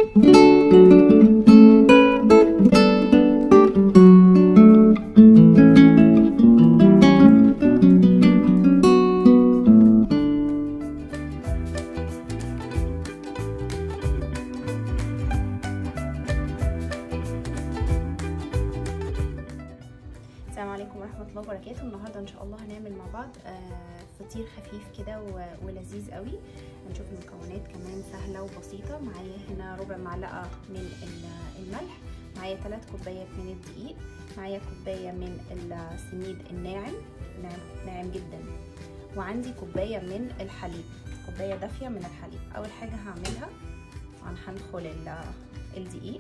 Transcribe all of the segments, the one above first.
السلام عليكم ورحمة الله وبركاته النهاردة إن شاء الله هنعمل مع بعض آه، فطير خفيف كده و- ولذيذ قوي هنشوف المكونات كمان سهلة وبسيطة معايا هنا ربع معلقة من ال- الملح معايا ثلاث كوبايات من الدقيق معايا كوباية من السميد الناعم ناعم, ناعم جدا وعندي كوباية من الحليب كوباية دافية من الحليب أول حاجة هعملها طبعا هندخل ال- الدقيق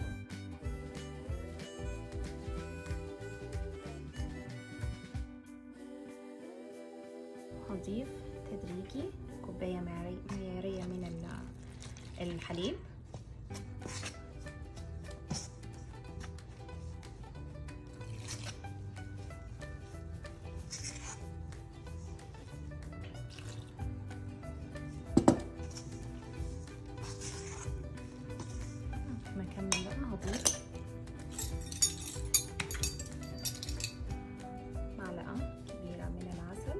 هضيف تدريجي كوباية معياري- معيارية من ال- الحليب ما اكمل بقى هضيف معلقة كبيرة من العسل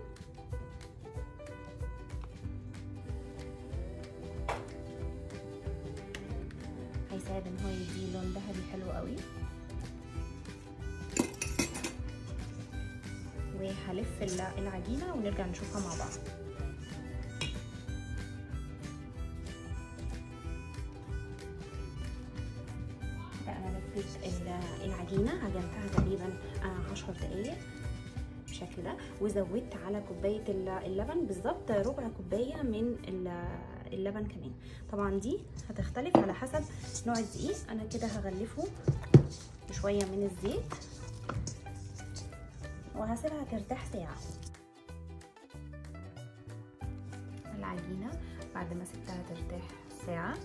هيساعد ان هو يديه لون ذهبي حلو قوي وهلف العجينة ونرجع نشوفها مع بعض بقى انا لفيت العجينة عجنتها تقريبا عشر دقايق بالشكل ده وزودت على كوبايه اللبن بالظبط ربع كوبايه من اللبن كمان طبعا دي هتختلف على حسب نوع الدقيق انا كده هغلفه بشويه من الزيت وهسيبها ترتاح ساعه العجينه بعد ما سبتها ترتاح ساعه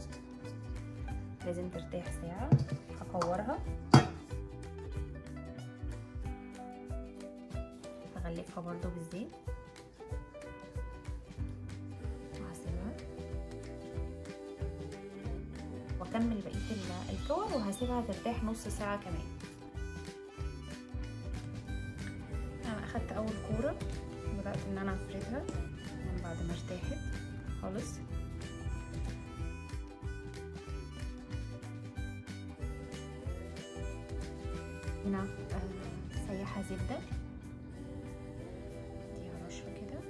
لازم ترتاح ساعه هكورها هغلفها برضو بالزيت وهسيبها واكمل بقيه الكور وهسيبها ترتاح نص ساعه كمان انا اخدت اول كوره بدات ان انا افردها من بعد ما ارتاحت خالص هنا آه سيحه زبده كده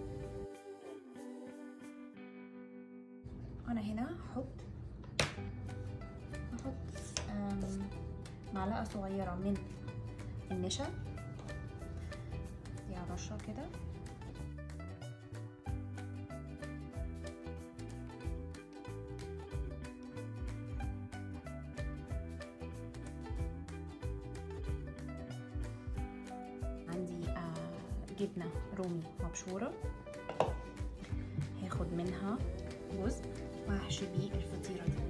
انا هنا هحط هحط معلقه صغيره من النشا دي رشه كده عندي آه جبنه رومي مبشوره هاخد منها جزء وهحشي بيه الفطيره دي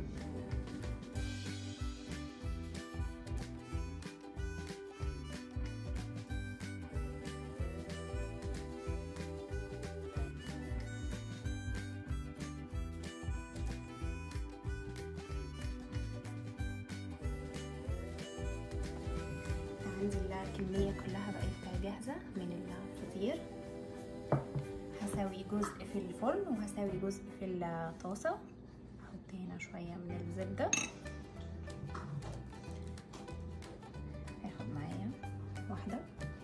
عندي الكميه كلها بقت جاهزه من الفطير هساوي جزء في الفرن وهساوي جزء في الطاسة هحط هنا شوية من الزبدة هاخد معايا واحدة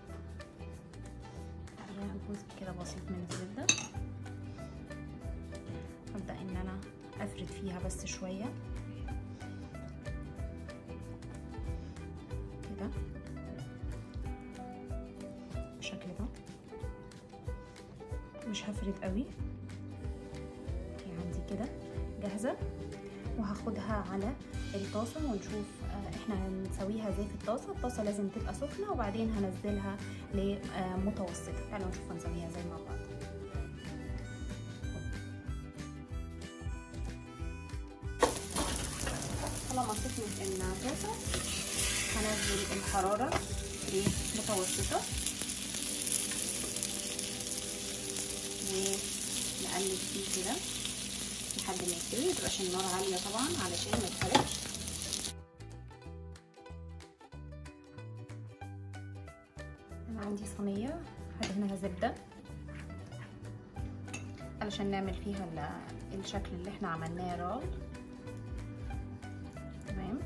عليها جزء كده بسيط من الزبدة هبدأ ان انا افرد فيها بس شوية كده بالشكل ده مش هفرد قوي هي عندي كده جاهزه وهاخدها على الطاسه ونشوف احنا هنسويها ازاي في الطاسه الطاسه لازم تبقى سخنه وبعدين هنزلها لمتوسطه تعالوا نشوف هنسويها ازاي مع بعض طالما سخنت الطاسه هنزل الحراره لمتوسطه ونقلب فيه كده لحد ما يستوي متبقاش النار عاليه طبعا علشان ما يتحرقش عندي صينيه هدهنها زبده علشان نعمل فيها الشكل اللي احنا عملناه رول تمام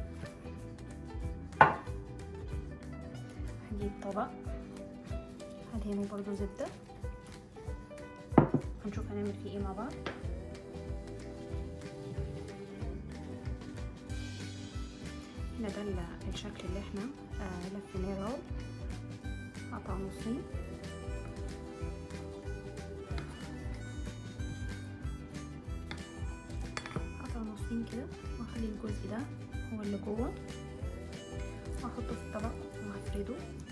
هجيب طبق هدهنه برضو زبده هنشوف هنعمل فيه ايه مع بعض هنا ده الشكل اللي احنا آه لفيناه رول قطع نصين قطع نصين كده واخلي الجزء ده هو اللي جوه واحطه في الطبق وهفرده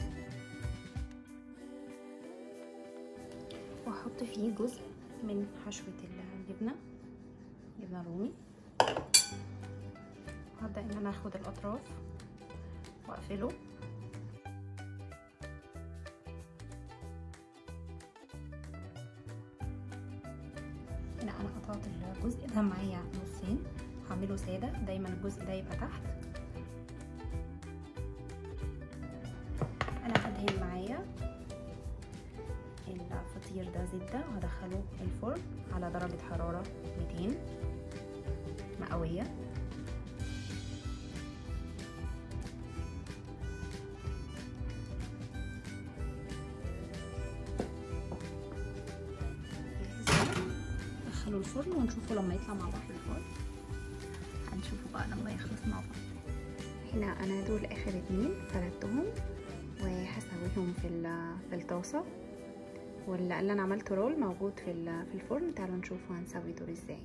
واحط فيه جزء من حشوة الجبنة جبنة رومي وهبدأ ان انا اخد الاطراف واقفله هنا انا قطعت الجزء ده معايا نصين هعمله سادة دايما الجزء ده يبقى تحت انا هدهن معايا الفطير ده زبدة وهدخله الفرن على درجة حرارة 200 مئوية ندخله الفرن ونشوفه لما يطلع مع بعض الفرن هنشوفه بقى لما يخلص مع بعض هنا انا دول اخر اتنين فردتهم وهسويهم في في الطاسه واللي انا عملته رول موجود في في الفرن تعالوا نشوفوا هنسوي دول ازاي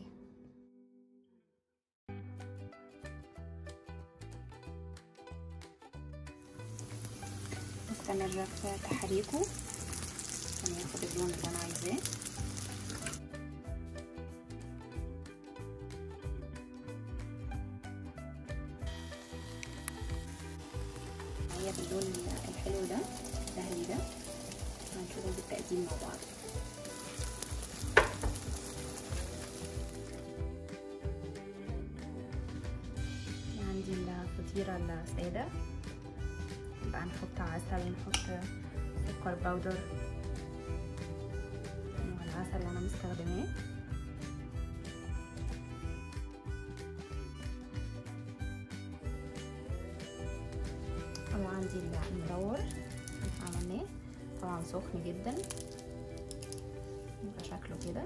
استمر في تحريكه عشان ياخد اللون اللي انا عايزاه هي باللون الحلو ده الذهبي ده هنشوفهم بالتقديم مع بعض عندي الفطيرة السادة يبقى نحط عسل نحط سكر باودر العسل اللي انا مستخدماه وعندي المدور عملناه طبعا سخن جدا يبقى شكله كده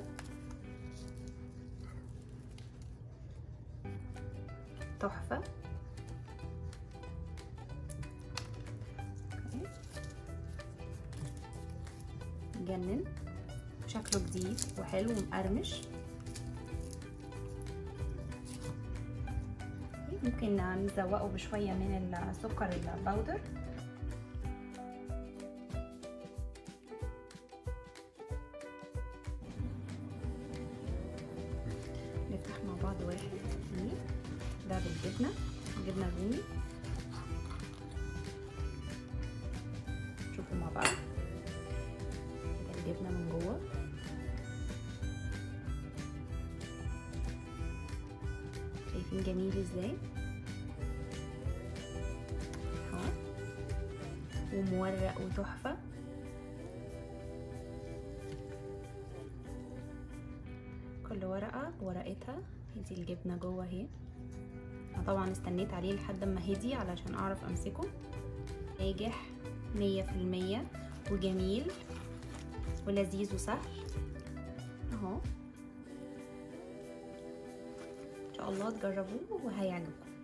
تحفة جنن شكله جديد وحلو ومقرمش ممكن نزوقه بشوية من السكر الباودر نفتح مع بعض واحد فيه ده بالجبنة جبنة رومي شوفوا مع بعض كده الجبنة من جوه شايفين جميل ازاي اهو ومورق وتحفة كل ورقة ورقتها دي الجبنة جوه اهي انا طبعا استنيت عليه لحد ما هدي علشان اعرف امسكه ناجح مية في المية وجميل ولذيذ وسهل اهو ان شاء الله تجربوه وهيعجبكم